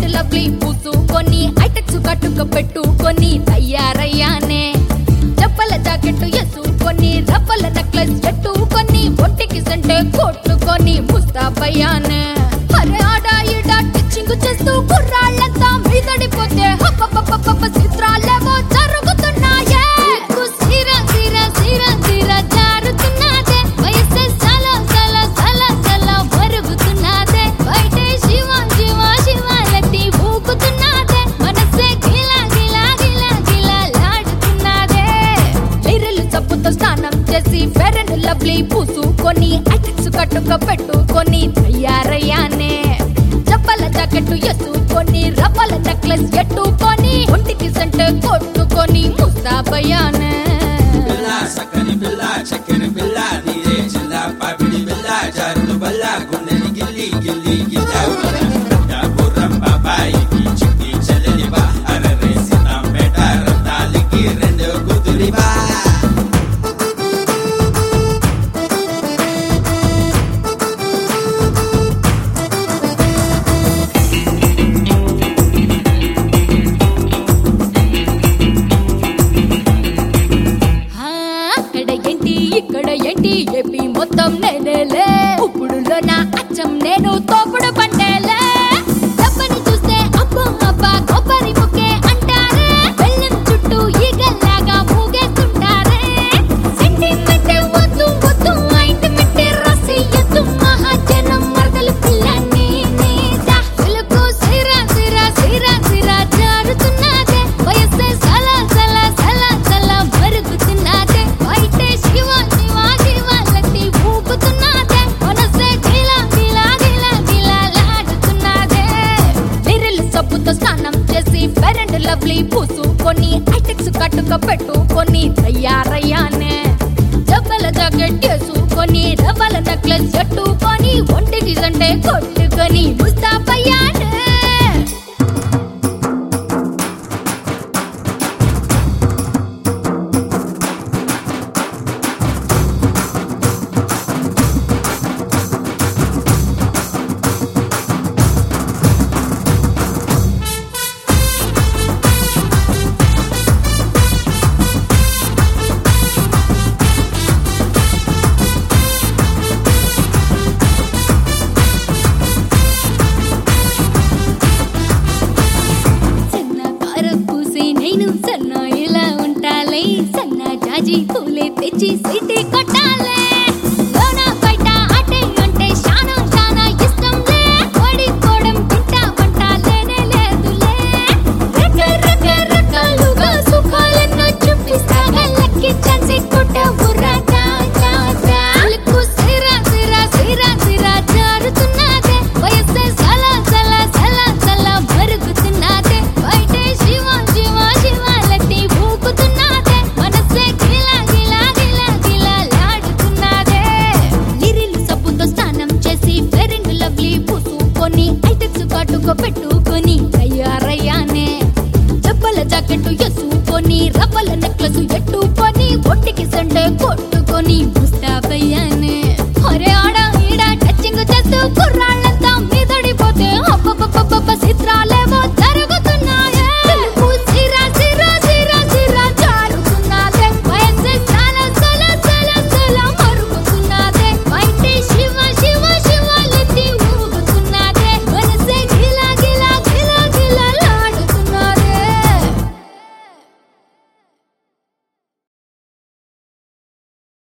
రెండు లవ్లీ పూసుకొని ఐటెక్స్ కట్టుక పెట్టుకొని తయారయ్యానే చెప్పల జాకెట్ ఎసుకొని రవ్వల నెక్లెస్ ఎట్టుకొని ఒంటికి సంటే కొట్టుకొని ముస్తాబయ్యానే అరే ఆడా ఈడా టిచ్చింగ్ చేస్తూ కుర్రాళ్ళంతా మీదడిపోతే హప్పప్పప్పప్ప చిత్రాలేవో జరుగుతున్నాయే సిర సిర సిర సిర జారుతున్నదే వయస్సే సల సల సల సల మరుగుతున్నదే బయటే శివ శివ శివాలతి ఊగుతున్నదే మనసే గిలా గిలా గిలా గిలా లాడుతున్నదే లిరిలు చప్పుతో స్నానం చేసి ఫెరెన్ లవ్లీ పూసుకొని ఐటెక్స్ కట్టుక పెట్టుకొని తయారయ్యానే చెప్పల జాకెట్ ఎసుకొని రవ్వల నెక్లెస్ ఎట్టుకొని ఒంటికి సంటే కొట్టుకొని ముస్తాబయ్యానే పిల్ల సక్కని పిల్ల చక్కని పిల్ల నీరే చిల్ల పాపిడి పిల్ల జారుడు బల్ల గుండెని గిల్లి గిల్లి గిల్లా గుర్రం బాబాయికి చిక్కి చెల్లెలి బా అరరే సీతాంపేట రత్నాలికి రెండు కూతురి బా ఆ, అక్కడ ఏంటి ఇక్కడ ఏంటి ఏపీ మొత్తం నేనేలే ఉప్పుడులో నా అచ్చం నేను తోపుడు పంటేలే డబ్బని చూస్తే అబ్బో అబ్బా కొబ్బరి ముక్కే అంటారే బెల్లం చుట్టూ ఈగల్లాగా మూగేస్తుంటారే సెంటిమెంట్ వద్దు వద్దు ఇంటిమెంట్ రసి ఎద్దు మహాజనం మరదలు పిల్ల నీ నీద వెలుగు సిర సిర సిర సిర జారుతున్నదే వయస్సే సల సల సల సల మరుగుతున్నదే బయటే శివ శివ శివాలతి ఊగుతున్నదే మనసే గిలా గిలా గిలా గిలా లాడుతున్నదే లిరిల్ సబ్బుతో స్నానం చేసి పెరెండ్ లవ్లీ పూసుకొని ఐటెక్స్ కట్టుక పెట్టుకొని తయారయ్యానే జబ్బల జాకెట్ వేసుకొని రవ్వల నెక్లెస్ ఎట్టుకొని ఒంటికి సంటే కొట్టుకొని ముస్తాబయ్యానే సన్న కార పూసి నేను సన్న ఇలా ఉంటాలే సన్న జాజి పూలే తెచ్చి సిటీ కొట్టాలే